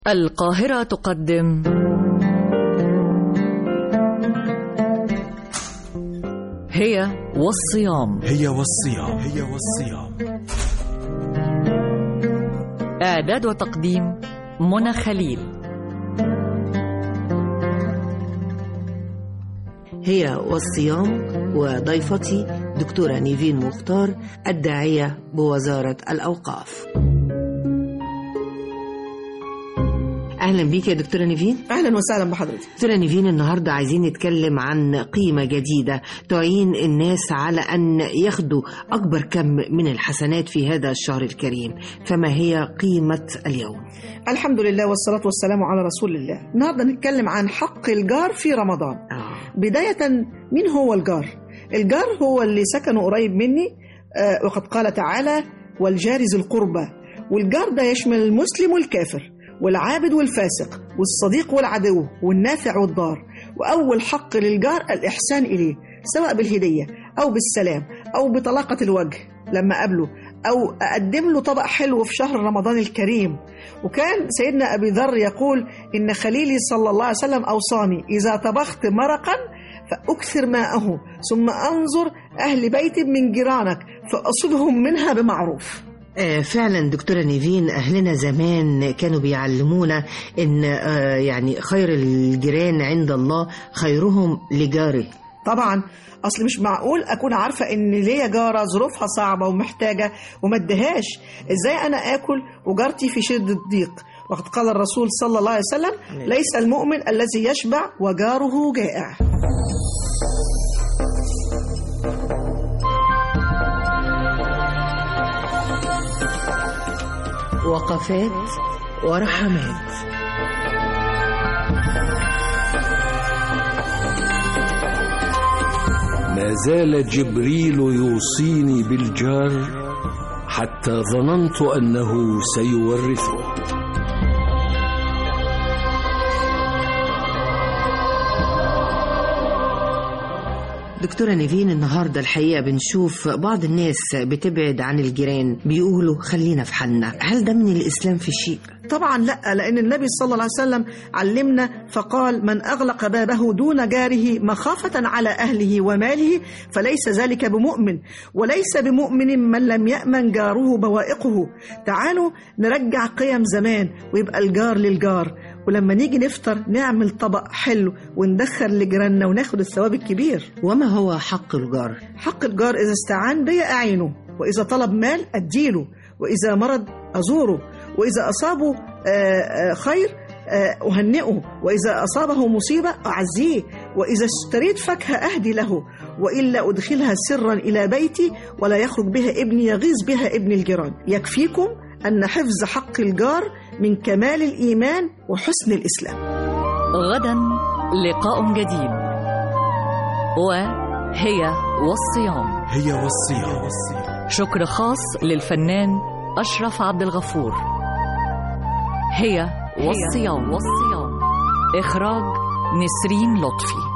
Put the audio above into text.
القاهرة تقدم هي والصيام هي والصيام هي والصيام إعداد وتقديم منى خليل هي والصيام وضيفتي دكتورة نيفين مختار الداعية بوزارة الأوقاف أهلا بيك يا دكتورة نيفين اهلا وسهلا بحضرتك دكتورة نيفين النهاردة عايزين نتكلم عن قيمة جديدة تعين الناس على أن ياخدوا أكبر كم من الحسنات في هذا الشهر الكريم فما هي قيمة اليوم؟ الحمد لله والصلاة والسلام على رسول الله النهاردة نتكلم عن حق الجار في رمضان آه. بداية مين هو الجار؟ الجار هو اللي سكنه قريب مني آه وقد قال تعالى والجار ذي القربى والجار ده يشمل المسلم والكافر والعابد والفاسق والصديق والعدو والنافع والضار وأول حق للجار الإحسان إليه سواء بالهدية أو بالسلام أو بطلاقة الوجه لما أقابله أو أقدم له طبق حلو في شهر رمضان الكريم وكان سيدنا أبي ذر يقول إن خليلي صلى الله عليه وسلم أوصاني إذا طبخت مرقا فأكثر ماءه ثم أنظر أهل بيت من جيرانك فأصبهم منها بمعروف آه، فعلا دكتورة نيفين أهلنا زمان كانوا بيعلمونا إن آه، يعني خير الجيران عند الله خيرهم لجاره طبعا اصل مش معقول اكون عارفه ان ليا جاره ظروفها صعبه ومحتاجه وما اديهاش ازاي انا اكل وجارتي في شده ضيق وقد قال الرسول صلى الله عليه وسلم ليس المؤمن الذي يشبع وجاره جائع وقفات ورحمات ما زال جبريل يوصيني بالجار حتى ظننت انه سيورثه دكتورة نيفين النهاردة الحقيقة بنشوف بعض الناس بتبعد عن الجيران بيقولوا خلينا في حالنا هل ده من الإسلام في شيء؟ طبعا لا لان النبي صلى الله عليه وسلم علمنا فقال من اغلق بابه دون جاره مخافه على اهله وماله فليس ذلك بمؤمن وليس بمؤمن من لم يامن جاره بوائقه تعالوا نرجع قيم زمان ويبقى الجار للجار ولما نيجي نفطر نعمل طبق حلو وندخل لجيراننا وناخد الثواب الكبير وما هو حق الجار؟ حق الجار إذا استعان بي أعينه وإذا طلب مال أديله وإذا مرض أزوره وإذا أصابه آه، آه، خير آه، أهنئه وإذا أصابه مصيبة أعزيه وإذا اشتريت فاكهة أهدي له وإلا أدخلها سرا إلى بيتي ولا يخرج بها ابني يغيظ بها ابن الجيران يكفيكم أن حفظ حق الجار من كمال الإيمان وحسن الإسلام غدا لقاء جديد وهي والصيام هي والصيام والصيام شكر خاص للفنان أشرف عبد الغفور هي والصيام والصيام إخراج نسرين لطفي